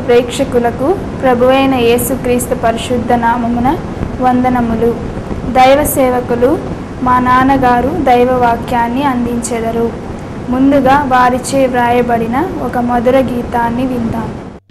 ప్రేక్షకులకు ప్రభువైన యేసుక్రీస్తు పరిశుద్ధ నామమున వందనములు దైవ సేవకులు మా నాన్నగారు దైవ వాక్యాన్ని అందించెదరు ముందుగా వారిచే వ్రాయబడిన ఒక మధుర గీతాన్ని విందాం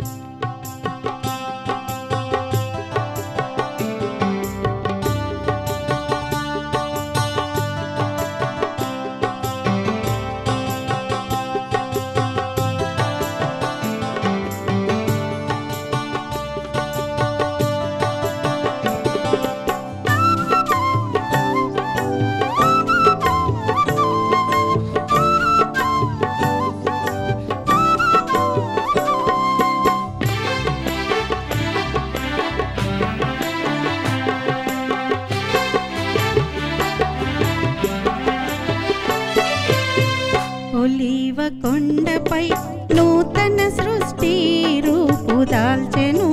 ఒలీవ కొండపై నూతన సృష్టి రూపుదాల్చెను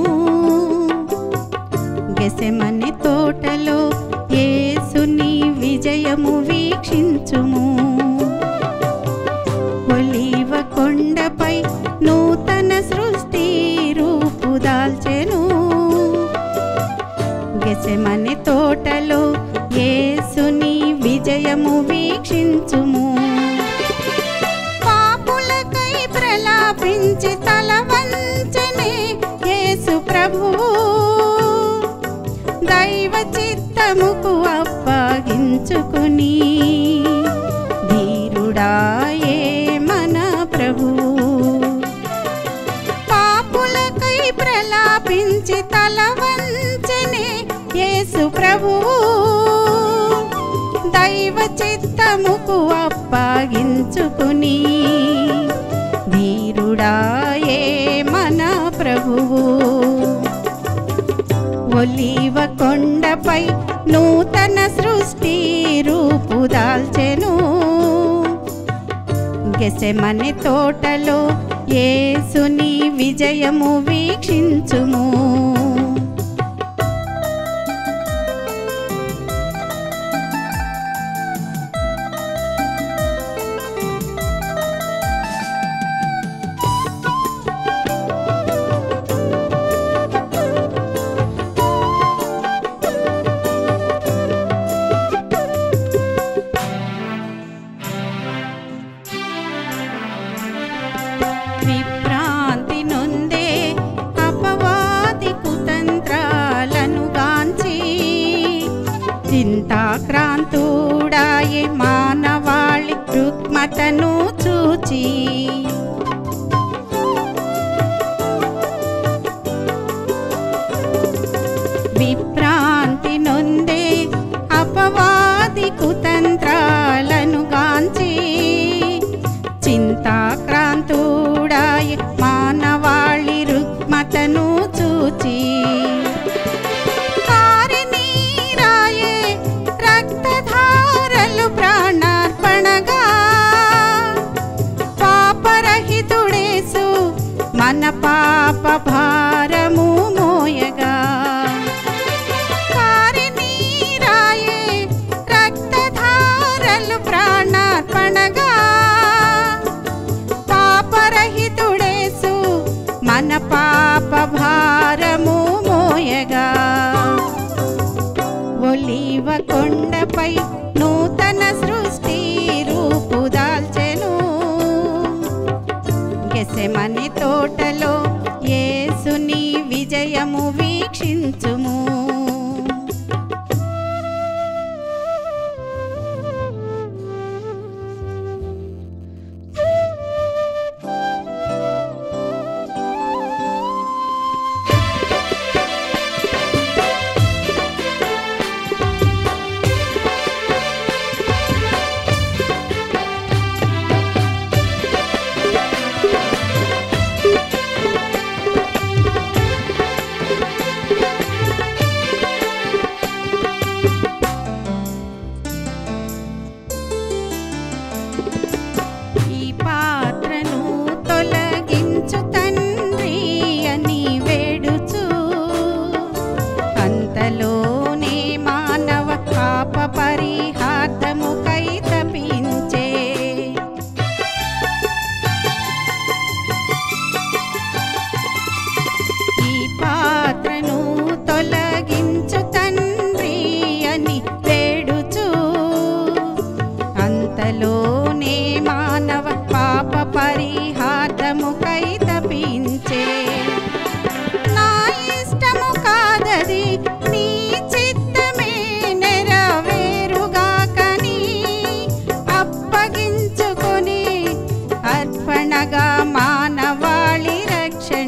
గెసెమని తోటలో యేసుని విజయము వీక్షించుము ఒలీవ కొండపై నూతన సృష్టి రూపుదాల్చెను గెసెమని తోటలో యేసుని విజయము వీక్షించుము పాపులకై ప్రలాపించి తల వంచనే యేసు ప్రభువు దైవ చిత్తముకు అప్పగించుకుని ధీరుడాయే మన ప్రభువు పాపులకై ప్రలాపించి తల వంచనే యేసు ప్రభువు దైవ చిత్తముకు అప్పగించుకుని ధీరుడాయే మన ప్రభువు ఒలీవ కొండపై నూతన సృష్టి రూపుదాల్చెను గెసెమని తోటలో యేసుని విజయము వీక్షించుము విభ్రాంతి నొందే అపవాది కుతంత్రాలను గాంచి చింతాక్రాంతుడాయే మానవాళి రుక్మతను చూచి విభ్రాంతి నొందే అపవాది కుతంత్రాలను గాంచి చింతాక్రాంతుడాయ మానవాళి రుక్మతను చూచి కారినీరాయే రక్తధారలు ప్రాణార్పణగా పాపరహితుడేసు మన పాప భారము మోయగా కారినీరాయే రక్తధారలు ప్రాణార్పణగా పాపరహితుడేసు మన పాప భారము మోయగా ఒలీవ కొండపై నూతన సృష్టి రూపుదాల్చెను గెసెమని తోటలో యేసుని విజయము వీక్షించుము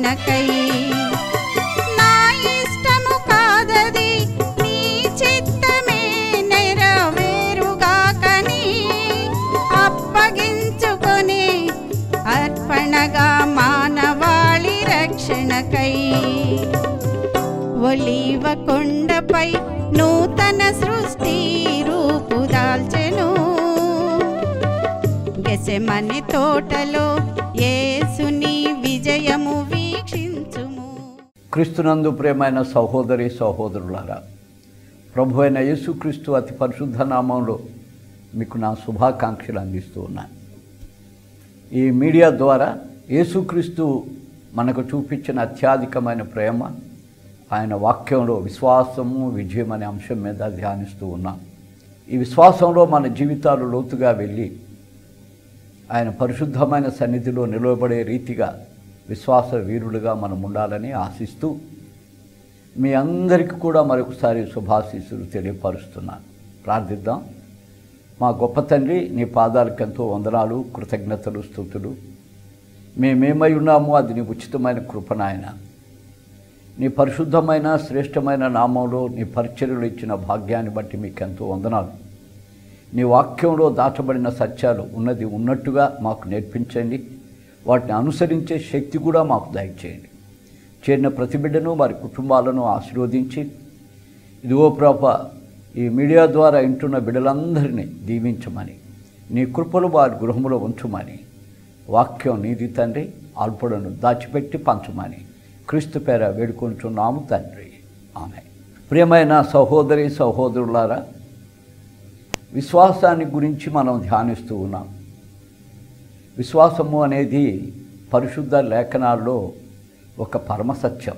రక్షణకై నా ఇష్టము కాదది నీ చిత్తమే నెరవేరుగాకని అప్పగించుకొని అర్పణగా మానవాళి రక్షణకై ఒలీవ కొండపై నూతన సృష్టి రూపుదాల్చెను గెసెమని తోటలో యేసుని విజయము వీక్షించుము క్రీస్తునందు ప్రేమైన సహోదరి సహోదరులారా ప్రభు అయిన యేసుక్రీస్తు అతి పరిశుద్ధ నామంలో మీకు నా శుభాకాంక్షలు అందిస్తూ ఉన్నాను ఈ మీడియా ద్వారా యేసుక్రీస్తు మనకు చూపించిన అత్యధికమైన ప్రేమ ఆయన వాక్యంలో విశ్వాసము విజయం అనే అంశం మీద ధ్యానిస్తూ ఉన్నాం ఈ విశ్వాసంలో మన జీవితాలు లోతుగా వెళ్ళి ఆయన పరిశుద్ధమైన సన్నిధిలో నిలవబడే రీతిగా విశ్వాస వీరులుగా మనం ఉండాలని ఆశిస్తూ మీ అందరికీ కూడా మరొకసారి శుభాశీస్సులు తెలియపరుస్తున్నాను ప్రార్థిద్దాం మా గొప్ప తండ్రి నీ పాదాలకు ఎంతో వందనాలు కృతజ్ఞతలు స్థుతులు మేమేమై ఉన్నామో అది నీ ఉచితమైన కృపనాయన నీ పరిశుద్ధమైన శ్రేష్టమైన నామంలో నీ పరిచర్యలు ఇచ్చిన భాగ్యాన్ని బట్టి మీకు ఎంతో వందనాలు నీ వాక్యంలో దాచబడిన సత్యాలు ఉన్నది ఉన్నట్టుగా మాకు నేర్పించండి వాటిని అనుసరించే శక్తి కూడా మాకు దయచేయండి చేరిన ప్రతి బిడ్డను వారి కుటుంబాలను ఆశీర్వదించి ఇదిగో ప్రాప ఈ మీడియా ద్వారా వింటున్న బిడ్డలందరినీ దీవించమని నీ కృపలు వారి గృహంలో ఉంచుమని వాక్యం నీది తండ్రి అల్పుడను దాచిపెట్టి పంచమని క్రీస్తు పేర వేడుకుంటున్నాము తండ్రి ఆమె ప్రియమైన సహోదరి సహోదరులారా విశ్వాసాన్ని గురించి మనం ధ్యానిస్తూ ఉన్నాం విశ్వాసము అనేది పరిశుద్ధ లేఖనాల్లో ఒక పరమసత్యం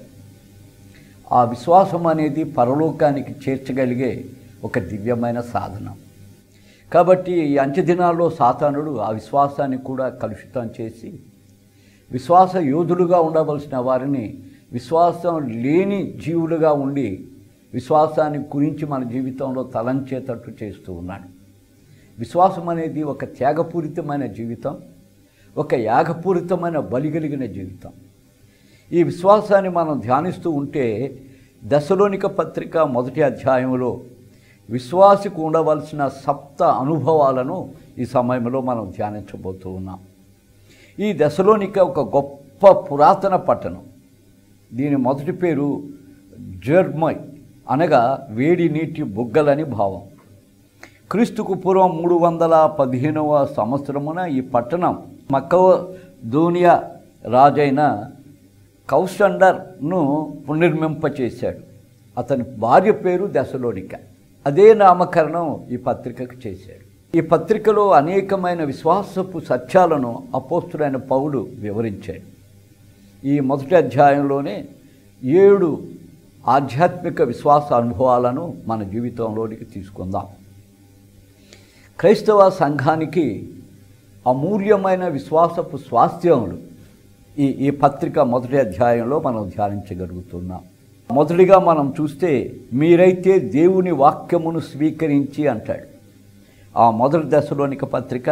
ఆ విశ్వాసం అనేది పరలోకానికి చేర్చగలిగే ఒక దివ్యమైన సాధనం కాబట్టి ఈ అంత్యదినాల్లో సాతానుడు ఆ విశ్వాసాన్ని కూడా కలుషితం చేసి విశ్వాస యోధులుగా ఉండవలసిన వారిని విశ్వాసం లేని జీవులుగా ఉండి విశ్వాసాన్ని గురించి మన జీవితంలో తలంచేటట్టు చేస్తూ ఉన్నాడు విశ్వాసం అనేది ఒక త్యాగపూరితమైన జీవితం ఒక యాగపూరితమైన బలి కలిగిన జీవితం ఈ విశ్వాసాన్ని మనం ధ్యానిస్తూ ఉంటే దశలోనిక పత్రిక మొదటి అధ్యాయంలో విశ్వాసికి ఉండవలసిన సప్త అనుభవాలను ఈ సమయంలో మనం ధ్యానించబోతూ ఉన్నాం ఈ దశలోనిక ఒక గొప్ప పురాతన పట్టణం దీని మొదటి పేరు జర్మై అనగా వేడి నీటి బుగ్గలని భావం క్రీస్తుకు పూర్వం మూడు వందల పదిహేనవ సంవత్సరమున ఈ పట్టణం మక్కవ దూనియా రాజైన కౌసండర్ను పునర్మింపచేశాడు అతని భార్య పేరు దశలోనిక అదే నామకరణం ఈ పత్రికకు చేశాడు ఈ పత్రికలో అనేకమైన విశ్వాసపు సత్యాలను అపోస్తుడైన పౌలు వివరించాడు ఈ మొదటి అధ్యాయంలోనే ఏడు ఆధ్యాత్మిక విశ్వాస అనుభవాలను మన జీవితంలోనికి తీసుకుందాం క్రైస్తవ సంఘానికి అమూల్యమైన విశ్వాసపు స్వాస్థ్యములు ఈ ఈ పత్రిక మొదటి అధ్యాయంలో మనం ధ్యానించగలుగుతున్నాం మొదటిగా మనం చూస్తే మీరైతే దేవుని వాక్యమును స్వీకరించి అంటాడు ఆ మొదటి దశలోనిక పత్రిక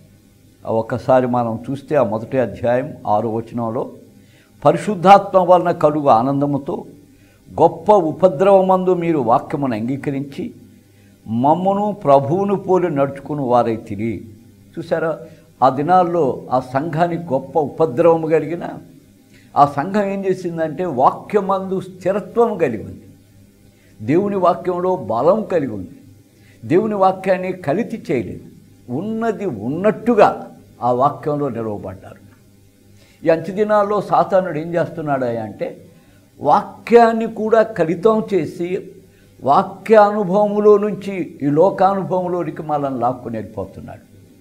ఒకసారి మనం చూస్తే ఆ మొదటి అధ్యాయం ఆరో వచనంలో పరిశుద్ధాత్మ వలన కలుగు ఆనందముతో గొప్ప ఉపద్రవమందు మీరు వాక్యమును అంగీకరించి మమ్మను ప్రభువును పోలి నడుచుకుని వారై తిరిగి చూసారా ఆ దినాల్లో ఆ సంఘానికి గొప్ప ఉపద్రవము కలిగిన ఆ సంఘం ఏం చేసిందంటే వాక్యమందు స్థిరత్వం కలిగి ఉంది దేవుని వాక్యంలో బలం కలిగి ఉంది దేవుని వాక్యాన్ని కలితి చేయలేదు ఉన్నది ఉన్నట్టుగా ఆ వాక్యంలో నిలవబడ్డారు ఈ అంచు దినాల్లో సాతానుడు ఏం చేస్తున్నాడు అంటే వాక్యాన్ని కూడా కలితం చేసి వాక్యానుభవములో నుంచి ఈ లోకానుభవంలోనికి మనల్ని లాక్కుని వెళ్ళిపోతున్నాడు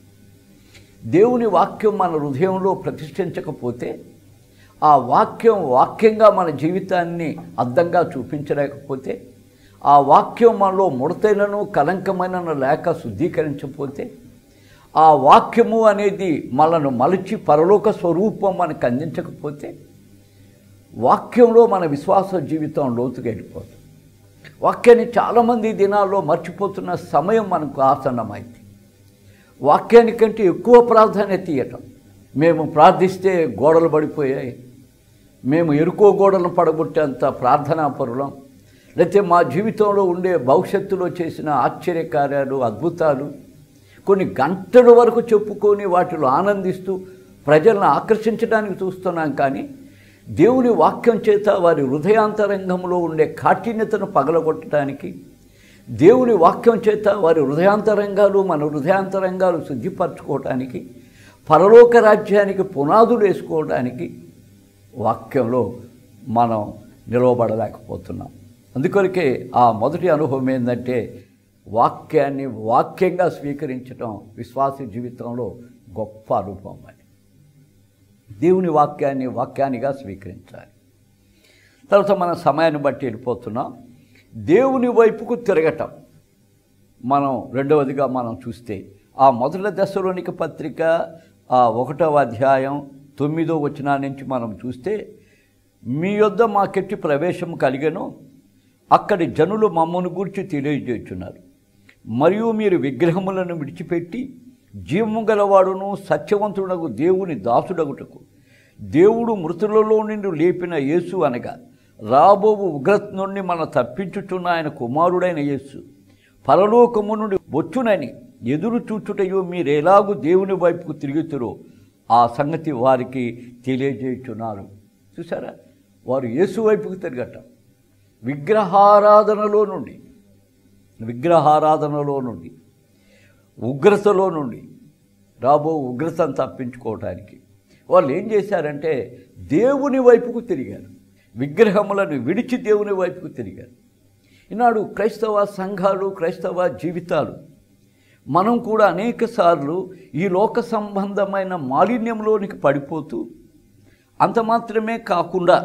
దేవుని వాక్యం మన హృదయంలో ప్రతిష్ఠించకపోతే ఆ వాక్యం వాక్యంగా మన జీవితాన్ని అద్దంగా చూపించలేకపోతే ఆ వాక్యం మనలో ముడతైనను కలంకమైనను లేక శుద్ధీకరించకపోతే ఆ వాక్యము అనేది మనను మలచి పరలోక స్వరూపం మనకు అందించకపోతే వాక్యంలో మన విశ్వాస జీవితం లోతుగా వెళ్ళిపోతుంది వాక్యాన్ని చాలామంది ఈ దినాల్లో మర్చిపోతున్న సమయం మనకు ఆసన్నమైంది వాక్యానికంటే ఎక్కువ ప్రాధాన్యత ఇవ్వటం మేము ప్రార్థిస్తే గోడలు పడిపోయాయి మేము ఎరుకో గోడలను పడగొట్టేంత ప్రార్థనాపరులం లేకపోతే మా జీవితంలో ఉండే భవిష్యత్తులో చేసిన ఆశ్చర్యకార్యాలు అద్భుతాలు కొన్ని గంటల వరకు చెప్పుకొని వాటిలో ఆనందిస్తూ ప్రజలను ఆకర్షించడానికి చూస్తున్నాం కానీ దేవుని వాక్యం చేత వారి హృదయాంతరంగంలో ఉండే కాఠిన్యతను పగలగొట్టడానికి దేవుని వాక్యం చేత వారి హృదయాంతరంగాలు మన హృదయాంతరంగాలు శుద్ధిపరచుకోవటానికి పరలోక రాజ్యానికి పునాదులు వేసుకోవడానికి వాక్యంలో మనం నిలవబడలేకపోతున్నాం అందుకొరకే ఆ మొదటి అనుభవం ఏంటంటే వాక్యాన్ని వాక్యంగా స్వీకరించడం విశ్వాస జీవితంలో గొప్ప అనుభవం అది దేవుని వాక్యాన్ని వాక్యానిగా స్వీకరించాలి తర్వాత మన సమయాన్ని బట్టి వెళ్ళిపోతున్నాం దేవుని వైపుకు తిరగటం మనం రెండవదిగా మనం చూస్తే ఆ మొదటి దశలోనికి పత్రిక ఆ ఒకటవ అధ్యాయం తొమ్మిదో వచనా నుంచి మనం చూస్తే మీ యొద్ద మాకెట్టి ప్రవేశం కలిగను అక్కడి జనులు మమ్మను గురించి తెలియజేస్తున్నారు మరియు మీరు విగ్రహములను విడిచిపెట్టి జీవము గలవాడును సత్యవంతుడకు దేవుని దాసుడగుటకు దేవుడు మృతులలో నుండి లేపిన యేసు అనగా రాబోవు ఉగ్రత నుండి మన తప్పించుచున్న ఆయన కుమారుడైన యేసు పరలోకము నుండి వచ్చునని ఎదురు చూచుటయో మీరు ఎలాగూ దేవుని వైపుకు తిరుగుతురో ఆ సంగతి వారికి తెలియజేయుచున్నారు చూసారా వారు యేసు వైపుకు తిరగటం విగ్రహారాధనలో నుండి విగ్రహారాధనలో నుండి ఉగ్రతలో నుండి రాబో ఉగ్రతను తప్పించుకోవటానికి వాళ్ళు ఏం చేశారంటే దేవుని వైపుకు తిరిగారు విగ్రహములను విడిచి దేవుని వైపుకు తిరిగారు ఈనాడు క్రైస్తవ సంఘాలు క్రైస్తవ జీవితాలు మనం కూడా అనేక సార్లు ఈ లోక సంబంధమైన మాలిన్యంలోనికి పడిపోతూ అంత మాత్రమే కాకుండా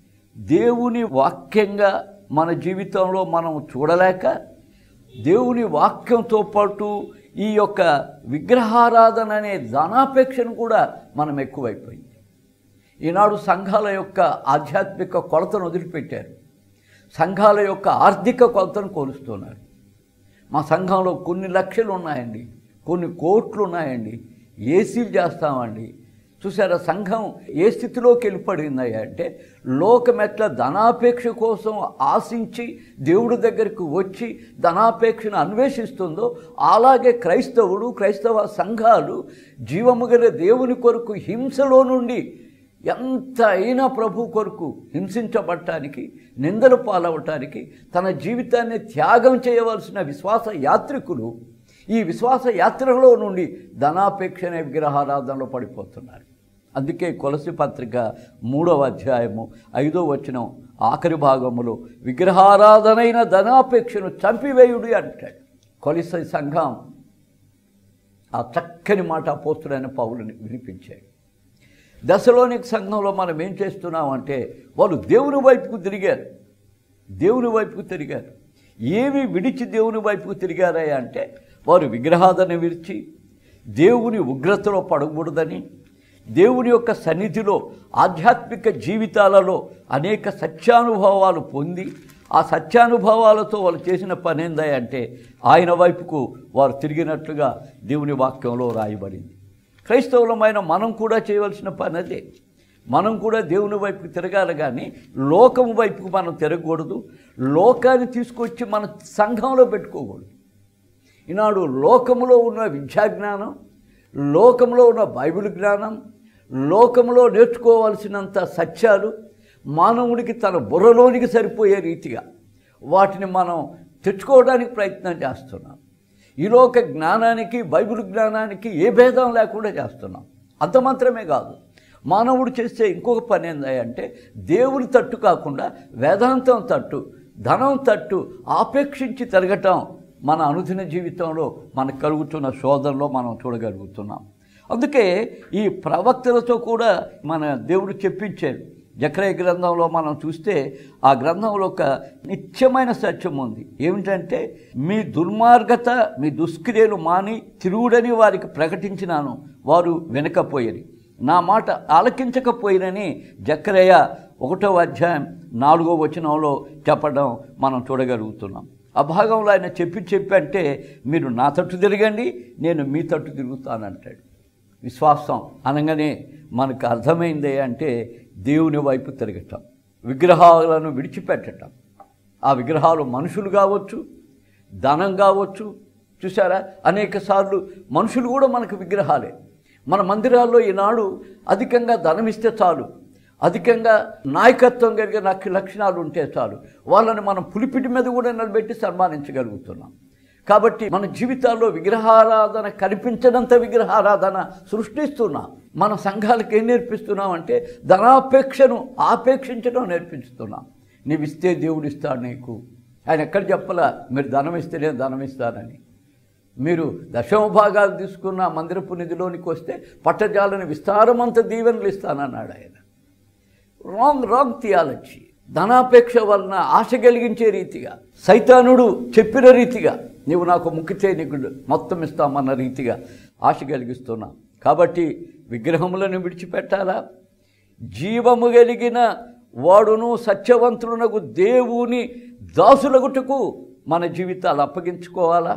దేవుని వాక్యంగా మన జీవితంలో మనం చూడలేక దేవుని వాక్యంతో పాటు ఈ యొక్క విగ్రహారాధన అనే ధనాపేక్షను కూడా మనం ఎక్కువైపోయింది ఈనాడు సంఘాల యొక్క ఆధ్యాత్మిక కొలతను వదిలిపెట్టారు సంఘాల యొక్క ఆర్థిక కొలతను కోరుస్తున్నారు మా సంఘంలో కొన్ని లక్షలు ఉన్నాయండి కొన్ని కోట్లు ఉన్నాయండి ఏసీలు చేస్తామండి చూసారా సంఘం ఏ స్థితిలోకి వెళ్ళిపడింది అంటే లోకమెట్ల ధనాపేక్ష కోసం ఆశించి దేవుడి దగ్గరికి వచ్చి ధనాపేక్షను అన్వేషిస్తుందో అలాగే క్రైస్తవుడు క్రైస్తవ సంఘాలు జీవము గల దేవుని కొరకు హింసలో నుండి ఎంత అయినా ప్రభు కొరకు హింసించబడటానికి నిందలు పాలవటానికి తన జీవితాన్ని త్యాగం చేయవలసిన విశ్వాస యాత్రికులు ఈ విశ్వాస యాత్రలో నుండి ధనాపేక్ష అనే విగ్రహారాధనలో పడిపోతున్నారు అందుకే కొలసి పత్రిక మూడవ అధ్యాయము ఐదో వచనం ఆఖరి భాగములో విగ్రహారాధనైన ధనాపేక్షను చంపివేయుడి అంటాడు కొలిస సంఘం ఆ చక్కని మాట పోస్తుడైన పౌలుని వినిపించాడు దశలోనిక సంఘంలో మనం ఏం చేస్తున్నామంటే వాళ్ళు దేవుని వైపుకు తిరిగారు దేవుని వైపుకు తిరిగారు ఏమి విడిచి దేవుని వైపుకు తిరిగారా అంటే వారు విగ్రహాదన విడిచి దేవుని ఉగ్రతలో పడకూడదని దేవుని యొక్క సన్నిధిలో ఆధ్యాత్మిక జీవితాలలో అనేక సత్యానుభవాలు పొంది ఆ సత్యానుభవాలతో వాళ్ళు చేసిన పని ఏందా అంటే ఆయన వైపుకు వారు తిరిగినట్లుగా దేవుని వాక్యంలో రాయబడింది క్రైస్తవులమైన మనం కూడా చేయవలసిన పని అదే మనం కూడా దేవుని వైపుకు తిరగాలి కానీ లోకం వైపుకు మనం తిరగకూడదు లోకాన్ని తీసుకొచ్చి మన సంఘంలో పెట్టుకోకూడదు ఈనాడు లోకములో ఉన్న విద్యాజ్ఞానం లోకంలో ఉన్న బైబిల్ జ్ఞానం లోకంలో నేర్చుకోవాల్సినంత సత్యాలు మానవుడికి తన బుర్రలోనికి సరిపోయే రీతిగా వాటిని మనం తెచ్చుకోవడానికి ప్రయత్నం చేస్తున్నాం ఈ లోక జ్ఞానానికి బైబిల్ జ్ఞానానికి ఏ భేదం లేకుండా చేస్తున్నాం అంత మాత్రమే కాదు మానవుడు చేసే ఇంకొక పని ఏందంటే దేవుని తట్టు కాకుండా వేదాంతం తట్టు ధనం తట్టు ఆపేక్షించి తిరగటం మన అనుదిన జీవితంలో మనకు కలుగుతున్న శోధనలో మనం చూడగలుగుతున్నాం అందుకే ఈ ప్రవక్తలతో కూడా మన దేవుడు చెప్పించారు జక్రయ గ్రంథంలో మనం చూస్తే ఆ గ్రంథంలో ఒక నిత్యమైన సత్యం ఉంది ఏమిటంటే మీ దుర్మార్గత మీ దుష్క్రియలు మాని తిరుగుడని వారికి ప్రకటించినాను వారు వెనకపోయేది నా మాట ఆలకించకపోయినని జక్రయ్య ఒకటో అధ్యాయం నాలుగో వచనంలో చెప్పడం మనం చూడగలుగుతున్నాం ఆ భాగంలో ఆయన చెప్పి చెప్పి అంటే మీరు నా తట్టు తిరగండి నేను మీ తట్టు తిరుగుతానంటాడు విశ్వాసం అనగానే మనకు అర్థమైంది అంటే దేవుని వైపు తిరగటం విగ్రహాలను విడిచిపెట్టటం ఆ విగ్రహాలు మనుషులు కావచ్చు ధనం కావచ్చు చూసారా అనేక సార్లు మనుషులు కూడా మనకు విగ్రహాలే మన మందిరాల్లో ఈనాడు అధికంగా ధనం ఇస్తే చాలు అధికంగా నాయకత్వం కలిగిన లక్ష లక్షణాలు ఉంటే చాలు వాళ్ళని మనం పులిపిటి మీద కూడా నిలబెట్టి సన్మానించగలుగుతున్నాం కాబట్టి మన జీవితాల్లో విగ్రహారాధన కనిపించనంత విగ్రహారాధన సృష్టిస్తున్నాం మన సంఘాలకు ఏం నేర్పిస్తున్నాం అంటే ధనాపేక్షను ఆపేక్షించడం నేర్పిస్తున్నాం నీవు ఇస్తే దేవుడు ఇస్తాడు నీకు ఆయన ఎక్కడ చెప్పలా మీరు ధనం ఇస్తే నేను ధనం ఇస్తానని మీరు దశమ భాగాలు తీసుకున్న మందిరపు నిధిలోనికి వస్తే పట్టజాలని విస్తారమంత దీవెనలు ఇస్తానన్నాడు ఆయన రాంగ్ రాంగ్ థియాలజీ ధనాపేక్ష వలన ఆశ కలిగించే రీతిగా సైతానుడు చెప్పిన రీతిగా నీవు నాకు ముక్కితే నీకు మొత్తం ఇస్తామన్న రీతిగా ఆశ కలిగిస్తున్నా కాబట్టి విగ్రహములను విడిచిపెట్టాలా జీవము కలిగిన వాడును సత్యవంతుడునకు దేవుని దాసులగుటకు మన జీవితాలు అప్పగించుకోవాలా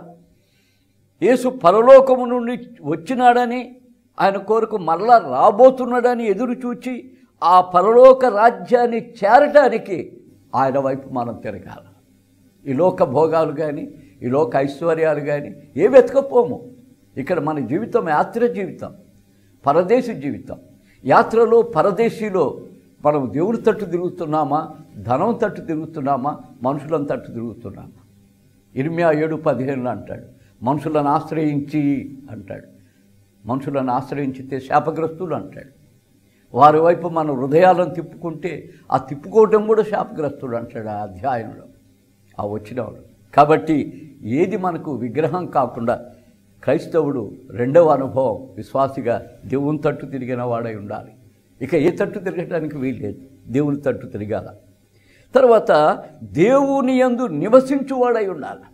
యేసు పరలోకము నుండి వచ్చినాడని ఆయన కోరుకు మరలా రాబోతున్నాడని ఎదురు చూచి ఆ పరలోక రాజ్యాన్ని చేరటానికి ఆయన వైపు మనం తిరగాలి ఈ లోక భోగాలు కానీ ఈ లోక ఐశ్వర్యాలు కానీ ఏ వెతకపోము ఇక్కడ మన జీవితం యాత్ర జీవితం పరదేశి జీవితం యాత్రలో పరదేశీలో మనం దేవుని తట్టు తిరుగుతున్నామా ధనం తట్టు తిరుగుతున్నామా మనుషులను తట్టు తిరుగుతున్నామా ఇర్మియా ఏడు పదిహేనులో అంటాడు మనుషులను ఆశ్రయించి అంటాడు మనుషులను ఆశ్రయించితే శాపగ్రస్తులు అంటాడు వారి వైపు మన హృదయాలను తిప్పుకుంటే ఆ తిప్పుకోవటం కూడా శాపగ్రస్తుడు అంటాడు ఆ అధ్యాయంలో ఆ వచ్చినవాడు కాబట్టి ఏది మనకు విగ్రహం కాకుండా క్రైస్తవుడు రెండవ అనుభవం విశ్వాసిగా దేవుని తట్టు తిరిగిన వాడై ఉండాలి ఇక ఏ తట్టు తిరగటానికి వీల్లేదు దేవుని తట్టు తిరగాల తర్వాత దేవుని యందు నివసించువాడై ఉండాలి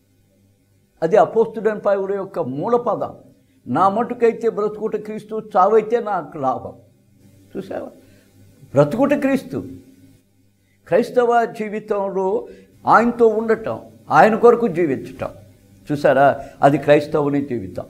అది అపోస్తుడని పాయుడు యొక్క మూల పదం నా మటుకైతే బ్రతుకుట క్రీస్తు చావైతే నాకు లాభం చూసావా బ్రతుకుట క్రీస్తు క్రైస్తవ జీవితంలో ఆయనతో ఉండటం ఆయన కొరకు జీవించటం చూసారా అది క్రైస్తవుని జీవితం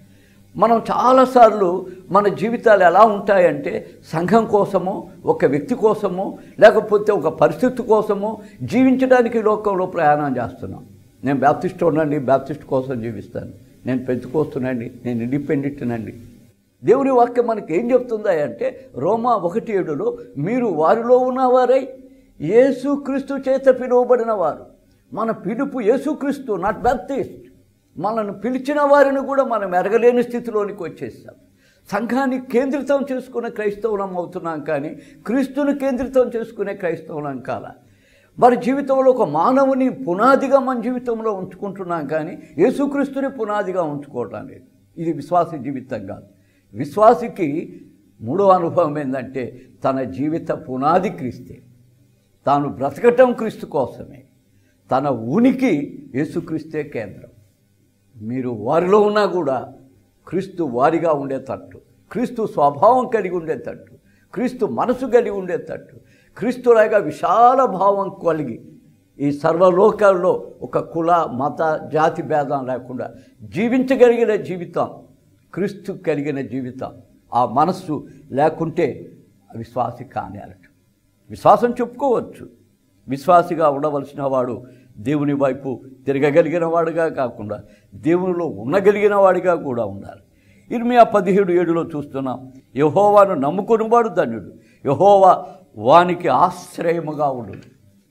మనం చాలాసార్లు మన జీవితాలు ఎలా ఉంటాయంటే సంఘం కోసమో ఒక వ్యక్తి కోసమో లేకపోతే ఒక పరిస్థితి కోసమో జీవించడానికి ఈ లోకంలో ప్రయాణం చేస్తున్నాం నేను బ్యాప్టిస్ట్ ఉండండి బ్యాప్టిస్ట్ కోసం జీవిస్తాను నేను పెంచుకొస్తున్నాండి నేను ఇండిపెండెంట్నండి దేవుని వాక్యం మనకి ఏం చెప్తుందా అంటే రోమా ఒకటి ఏడులో మీరు వారిలో ఉన్నవారై యేసుక్రీస్తు చేత పిలువబడిన వారు మన పిలుపు యేసుక్రీస్తు నాట్ బ్యాప్టిస్ట్ మనల్ని పిలిచిన వారిని కూడా మనం ఎరగలేని స్థితిలోనికి వచ్చేసాం సంఘాన్ని కేంద్రితం చేసుకునే క్రైస్తవులం అవుతున్నాం కానీ క్రీస్తుని కేంద్రితం చేసుకునే క్రైస్తవులం కాల మరి జీవితంలో ఒక మానవుని పునాదిగా మన జీవితంలో ఉంచుకుంటున్నాం కానీ యేసుక్రీస్తుని పునాదిగా ఉంచుకోవటం లేదు ఇది విశ్వాస జీవితం కాదు విశ్వాసికి మూడో అనుభవం ఏంటంటే తన జీవిత పునాది క్రీస్తే తాను బ్రతకటం క్రీస్తు కోసమే తన ఉనికి యేసుక్రీస్తే కేంద్రం మీరు వారిలో ఉన్నా కూడా క్రీస్తు వారిగా ఉండేటట్టు క్రీస్తు స్వభావం కలిగి ఉండేటట్టు క్రీస్తు మనసు కలిగి ఉండేటట్టు క్రీస్తులాగా విశాల భావం కలిగి ఈ సర్వలోకాల్లో ఒక కుల మత జాతి భేదం లేకుండా జీవించగలిగిన జీవితం క్రీస్తు కలిగిన జీవితం ఆ మనస్సు లేకుంటే విశ్వాసి కానేరట విశ్వాసం చెప్పుకోవచ్చు విశ్వాసిగా ఉండవలసిన వాడు దేవుని వైపు తిరగగలిగిన వాడుగా కాకుండా దేవునిలో ఉండగలిగిన వాడిగా కూడా ఉండాలి ఇర్మియా పదిహేడు ఏడులో చూస్తున్నాం యహోవాను నమ్ముకునివాడు ధన్యుడు యహోవా వానికి ఆశ్రయముగా ఉండును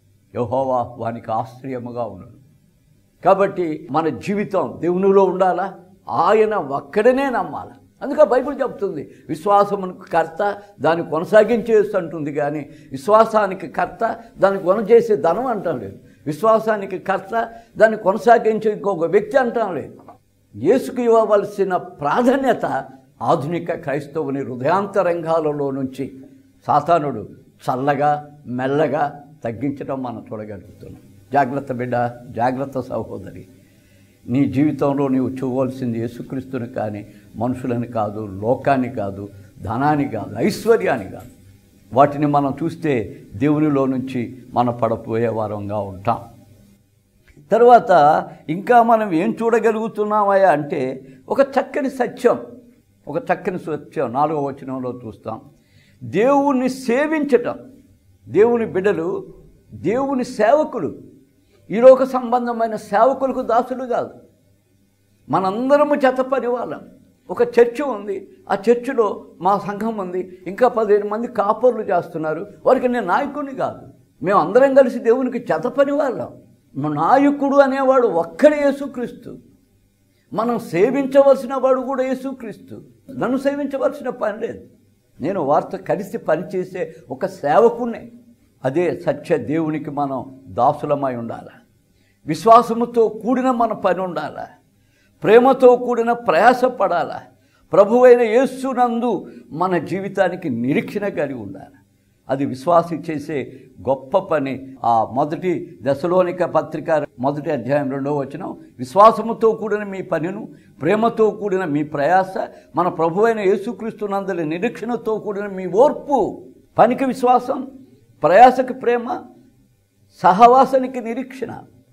యహోవా వానికి ఆశ్రయముగా ఉండును కాబట్టి మన జీవితం దేవునిలో ఉండాలా ఆయన ఒక్కడనే నమ్మాలి అందుకే బైబిల్ చెప్తుంది విశ్వాసమునకు కర్త దాన్ని కొనసాగించేసి అంటుంది కానీ విశ్వాసానికి కర్త దాన్ని కొనచేసే ధనం అంటాం లేదు విశ్వాసానికి కర్త దాన్ని కొనసాగించే ఇంకొక వ్యక్తి అంటాం లేదు యేసుకు ఇవ్వవలసిన ప్రాధాన్యత ఆధునిక క్రైస్తవుని హృదయాంతరంగాలలో నుంచి సాతానుడు చల్లగా మెల్లగా తగ్గించడం మనం చూడగలుగుతున్నాం జాగ్రత్త బిడ్డ జాగ్రత్త సహోదరి నీ జీవితంలో నీవు చూడవలసింది యేసుక్రీస్తుని కానీ మనుషులని కాదు లోకాన్ని కాదు ధనాన్ని కాదు ఐశ్వర్యాన్ని కాదు వాటిని మనం చూస్తే దేవునిలో నుంచి మన పడపోయే వారంగా ఉంటాం తర్వాత ఇంకా మనం ఏం చూడగలుగుతున్నామయ్యా అంటే ఒక చక్కని సత్యం ఒక చక్కని సత్యం నాలుగవ వచనంలో చూస్తాం దేవుణ్ణి సేవించటం దేవుని బిడ్డలు దేవుని సేవకులు ఈ లోక సంబంధమైన సేవకులకు దాసులు కాదు మనందరము జత పరివాళ్ళం ఒక చర్చ్ ఉంది ఆ చర్చిలో మా సంఘం ఉంది ఇంకా పదిహేను మంది కాపర్లు చేస్తున్నారు వారికి నేను నాయకుడిని కాదు మేము అందరం కలిసి దేవునికి జత పరివాళ్ళం మా నాయకుడు అనేవాడు ఒక్కడే యేసుక్రీస్తు మనం సేవించవలసిన వాడు కూడా యేసుక్రీస్తు నన్ను సేవించవలసిన పని లేదు నేను వారితో కలిసి పనిచేసే ఒక సేవకునే అదే సత్య దేవునికి మనం దాసులమై ఉండాలి విశ్వాసముతో కూడిన మన పని ఉండాలా ప్రేమతో కూడిన ప్రయాసపడాలా ప్రభువైన యేసునందు మన జీవితానికి నిరీక్షణ కలిగి ఉండాలి అది విశ్వాసి చేసే గొప్ప పని ఆ మొదటి దశలోనిక పత్రిక మొదటి అధ్యాయం రెండవ వచనం విశ్వాసముతో కూడిన మీ పనిను ప్రేమతో కూడిన మీ ప్రయాస మన ప్రభువైన యేసుక్రీస్తునందరి నిరీక్షణతో కూడిన మీ ఓర్పు పనికి విశ్వాసం ప్రయాసకి ప్రేమ సహవాసానికి నిరీక్షణ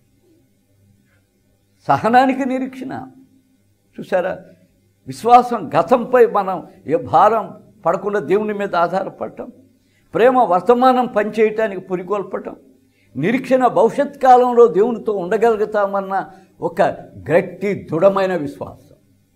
సహనానికి నిరీక్షణ చూసారా విశ్వాసం గతంపై మనం ఏ భారం పడకుండా దేవుని మీద ఆధారపడటం ప్రేమ వర్తమానం పనిచేయటానికి పురికొల్పటం నిరీక్షణ భవిష్యత్ కాలంలో దేవునితో ఉండగలుగుతామన్న ఒక గట్టి దృఢమైన విశ్వాసం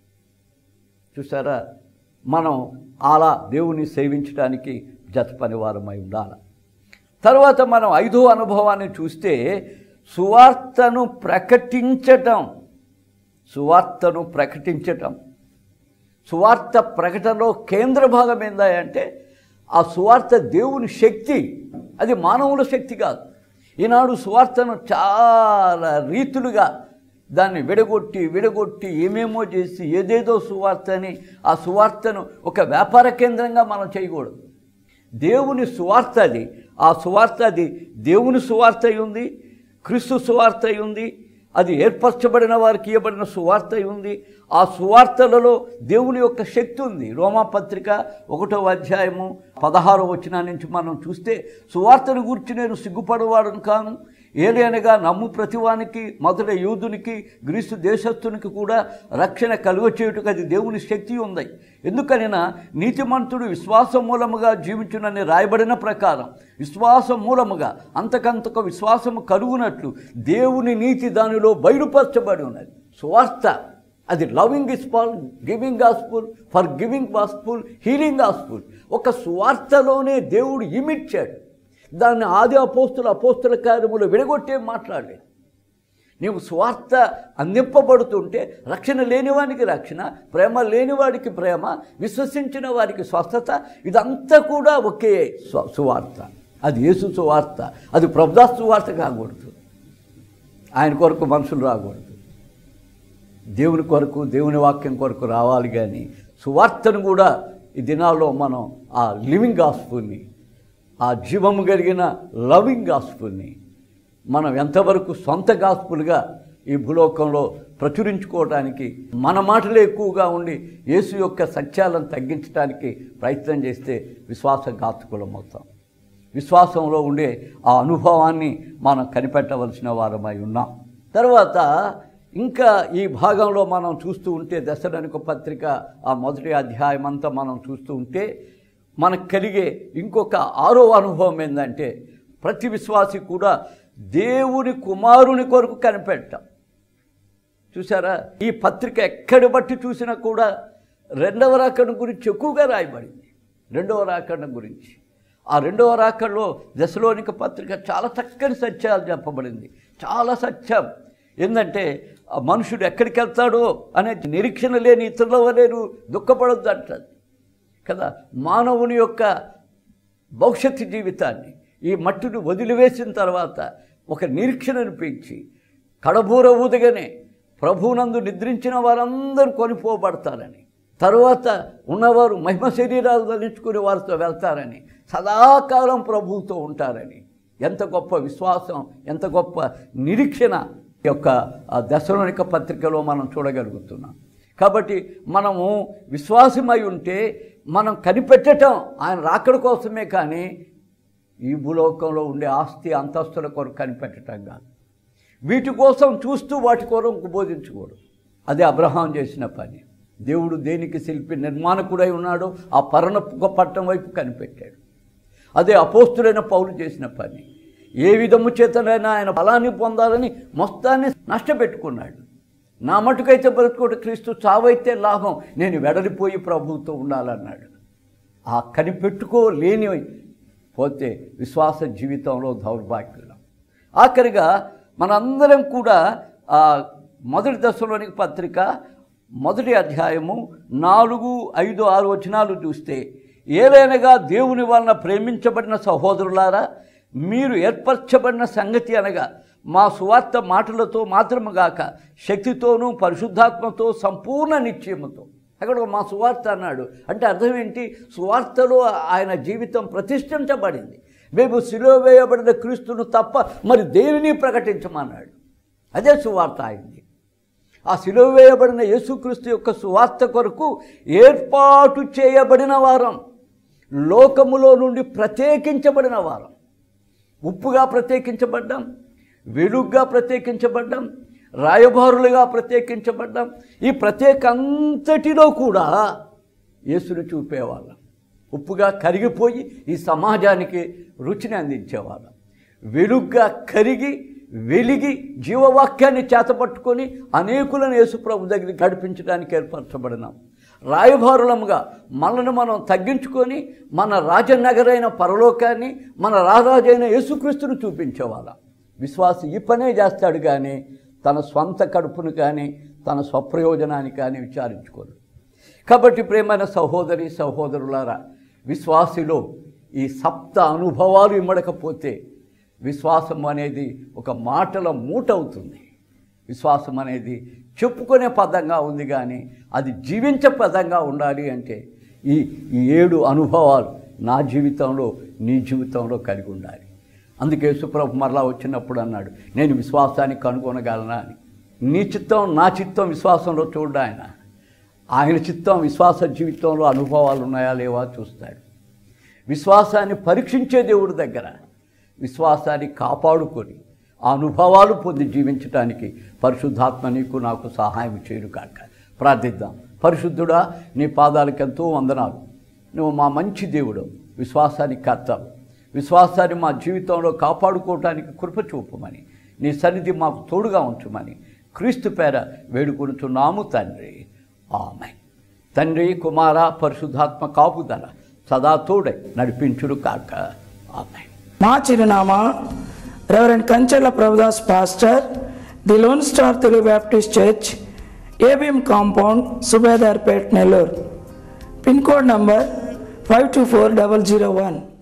చూసారా మనం అలా దేవుని సేవించడానికి జత పనివారమై ఉండాలి తర్వాత మనం ఐదో అనుభవాన్ని చూస్తే సువార్తను ప్రకటించటం సువార్తను ప్రకటించటం సువార్త ప్రకటనలో కేంద్ర భాగం ఏందా అంటే ఆ సువార్త దేవుని శక్తి అది మానవుల శక్తి కాదు ఈనాడు సువార్తను చాలా రీతులుగా దాన్ని విడగొట్టి విడగొట్టి ఏమేమో చేసి ఏదేదో సువార్త అని ఆ సువార్తను ఒక వ్యాపార కేంద్రంగా మనం చేయకూడదు దేవుని సువార్త అది ఆ సువార్త అది దేవుని సువార్త అయి ఉంది క్రీస్తు సువార్త అయి ఉంది అది ఏర్పరచబడిన వారికి ఇవ్వబడిన సువార్త అయి ఉంది ఆ సువార్తలలో దేవుని యొక్క శక్తి ఉంది రోమాపత్రిక ఒకటో అధ్యాయము పదహారో వచనం నుంచి మనం చూస్తే సువార్తను గురించి నేను సిగ్గుపడవాడను కాను ఏలైనగా నమ్ము ప్రతివానికి మొదట యూదునికి గ్రీసు దేశస్థునికి కూడా రక్షణ కలుగ చేయుటకు అది దేవుని శక్తి ఉంది ఎందుకనినా నీతిమంతుడు విశ్వాసం మూలముగా జీవించునని రాయబడిన ప్రకారం విశ్వాసం మూలముగా అంతకంతకు విశ్వాసము కలుగునట్లు దేవుని నీతి దానిలో బయలుపరచబడి ఉన్నది సువార్త అది loving gospel giving gospel for giving gospel healing gospel ఒక సువార్తలోనే దేవుడు ఇమిడ్చాడు దాన్ని ఆది అపోస్తుల అపోస్తుల కార్యములు విడగొట్టే మాట్లాడలేదు నీవు స్వార్థ అందింపబడుతుంటే రక్షణ లేనివానికి రక్షణ ప్రేమ లేనివాడికి ప్రేమ విశ్వసించిన వారికి స్వస్థత ఇదంతా కూడా ఒకే స్వ- సువార్త అది యేసు సువార్త అది ప్రభుదాస్ సువార్త కాకూడదు ఆయన కొరకు మనుషులు రాకూడదు దేవుని కొరకు దేవుని వాక్యం కొరకు రావాలి కానీ సువార్తను కూడా ఈ దినాల్లో మనం ఆ లివింగ్ గాస్పుల్ని ఆ జీవము కలిగిన లవింగ్ గాస్పుల్ని మనం ఎంతవరకు సొంత గాస్పులుగా ఈ భూలోకంలో ప్రచురించుకోవడానికి మన మాటలే ఎక్కువగా ఉండి యేసు యొక్క సత్యాలను తగ్గించడానికి ప్రయత్నం చేస్తే విశ్వాసఘాతకులం అవుతాం విశ్వాసంలో ఉండే ఆ అనుభవాన్ని మనం కనిపెట్టవలసిన వారమై ఉన్నాం తర్వాత ఇంకా ఈ భాగంలో మనం చూస్తూ ఉంటే దశరనిక పత్రిక ఆ మొదటి అధ్యాయం అంతా మనం చూస్తూ ఉంటే మనకు కలిగే ఇంకొక ఆరో అనుభవం ఏంటంటే ప్రతి విశ్వాసి కూడా దేవుని కుమారుని కొరకు కనిపెట్టాం చూసారా ఈ పత్రిక ఎక్కడి బట్టి చూసినా కూడా రెండవ రాకడ గురించి ఎక్కువగా రాయబడింది రెండవ రాకడ గురించి ఆ రెండవ రాకడలో దశలోనిక పత్రిక చాలా చక్కని సత్యాలు చెప్పబడింది చాలా సత్యం ఏంటంటే ఆ మనుషుడు ఎక్కడికి వెళ్తాడో అనే నిరీక్షణ లేని ఇతరుల వలేరు దుఃఖపడొద్దు అంటుంది కదా మానవుని యొక్క భవిష్యత్తు జీవితాన్ని ఈ మట్టిని వదిలివేసిన తర్వాత ఒక నిరీక్షణను పెంచి కడబూర ఊదగానే ప్రభువునందు నిద్రించిన వారందరూ కొనిపోబడతారని తరువాత ఉన్నవారు మహిమ శరీరాలు ధరించుకుని వారితో వెళ్తారని సదాకాలం ప్రభువుతో ఉంటారని ఎంత గొప్ప విశ్వాసం ఎంత గొప్ప నిరీక్షణ ఈ యొక్క ఆ దశలోనిక పత్రికలో మనం చూడగలుగుతున్నాం కాబట్టి మనము విశ్వాసమై ఉంటే మనం కనిపెట్టటం ఆయన రాకడ కోసమే కానీ ఈ భూలోకంలో ఉండే ఆస్తి అంతస్తుల కొరకు కనిపెట్టడం కాదు వీటి కోసం చూస్తూ వాటి కొరకు బోధించకూడదు అదే అబ్రహాం చేసిన పని దేవుడు దేనికి శిల్పి నిర్మాణకుడై ఉన్నాడో ఆ పరణ పట్టం వైపు కనిపెట్టాడు అదే అపోస్తుడైన పౌలు చేసిన పని ఏ విధము చేతనైనా ఆయన బలాన్ని పొందాలని మొత్తాన్ని నష్టపెట్టుకున్నాడు నా మటుకైతే బ్రతుకోటి క్రీస్తు చావైతే లాభం నేను వెడలిపోయి ప్రభువుతో ఉండాలన్నాడు ఆ కనిపెట్టుకోలేని పోతే విశ్వాస జీవితంలో దౌర్భాగ్యులం ఆఖరిగా మనందరం కూడా ఆ మొదటి దశలోని పత్రిక మొదటి అధ్యాయము నాలుగు ఐదు ఆరు వచనాలు చూస్తే ఏలైనగా దేవుని వలన ప్రేమించబడిన సహోదరులారా మీరు ఏర్పరచబడిన సంగతి అనగా మా సువార్త మాటలతో మాత్రముగాక శక్తితోనూ పరిశుద్ధాత్మతో సంపూర్ణ నిశ్చయముతో అక్కడ మా సువార్త అన్నాడు అంటే అర్థం ఏంటి సువార్తలో ఆయన జీవితం ప్రతిష్ఠించబడింది మేము సిలువ వేయబడిన క్రీస్తును తప్ప మరి దేనిని ప్రకటించమన్నాడు అదే సువార్త అయింది ఆ సిలువ వేయబడిన యేసుక్రీస్తు యొక్క సువార్త కొరకు ఏర్పాటు చేయబడిన వారం లోకములో నుండి ప్రత్యేకించబడిన వారం ఉప్పుగా ప్రత్యేకించబడ్డాం వెలుగ్గా ప్రత్యేకించబడ్డాం రాయబారులుగా ప్రత్యేకించబడ్డాం ఈ ప్రత్యేక అంతటిలో కూడా యేసుని చూపేవాళ్ళం ఉప్పుగా కరిగిపోయి ఈ సమాజానికి రుచిని అందించేవాళ్ళం వెలుగ్గా కరిగి వెలిగి జీవవాక్యాన్ని చేతపట్టుకొని అనేకులను యేసుప్రభు దగ్గర గడిపించడానికి ఏర్పరచబడినాం రాయభారులముగా మనల్ని మనం తగ్గించుకొని మన రాజనగరైన పరలోకాన్ని మన రారాజైన యేసుక్రీస్తును చూపించేవాళ్ళం విశ్వాసి ఈ పనే చేస్తాడు కానీ తన స్వంత కడుపును కానీ తన స్వప్రయోజనాన్ని కానీ విచారించుకోరు కాబట్టి ప్రేమైన సహోదరి సహోదరులారా విశ్వాసిలో ఈ సప్త అనుభవాలు ఇమ్మడకపోతే విశ్వాసం అనేది ఒక మాటల మూట అవుతుంది విశ్వాసం అనేది చెప్పుకునే పదంగా ఉంది కానీ అది జీవించే పదంగా ఉండాలి అంటే ఈ ఈ ఏడు అనుభవాలు నా జీవితంలో నీ జీవితంలో కలిగి ఉండాలి అందుకే సుప్రభు మరలా వచ్చినప్పుడు అన్నాడు నేను విశ్వాసాన్ని కనుగొనగలనా అని నీ చిత్తం నా చిత్తం విశ్వాసంలో చూడ ఆయన ఆయన చిత్తం విశ్వాస జీవితంలో అనుభవాలు ఉన్నాయా లేవా చూస్తాడు విశ్వాసాన్ని పరీక్షించే దేవుడి దగ్గర విశ్వాసాన్ని కాపాడుకొని ఆ అనుభవాలు పొంది జీవించడానికి పరిశుద్ధాత్మ నీకు నాకు సహాయం చేయడు కాక ప్రార్థిద్దాం పరిశుద్ధుడా నీ పాదాలకు ఎంతో వందనాలు నువ్వు మా మంచి దేవుడు విశ్వాసాన్ని కర్తావు విశ్వాసాన్ని మా జీవితంలో కాపాడుకోవటానికి కృప చూపమని నీ సన్నిధి మాకు తోడుగా ఉంచమని క్రీస్తు పేర వేడుకొనుచున్నాము తండ్రి ఆమె తండ్రి కుమార పరిశుద్ధాత్మ కాపుదల సదా తోడై నడిపించుడు కాక ఆమె మా చిరునామా reverend Kanchela Prabhudas pastor the lone star Telugu baptist church ABM compound Subedarpet Nellore pin code number five two four double zero one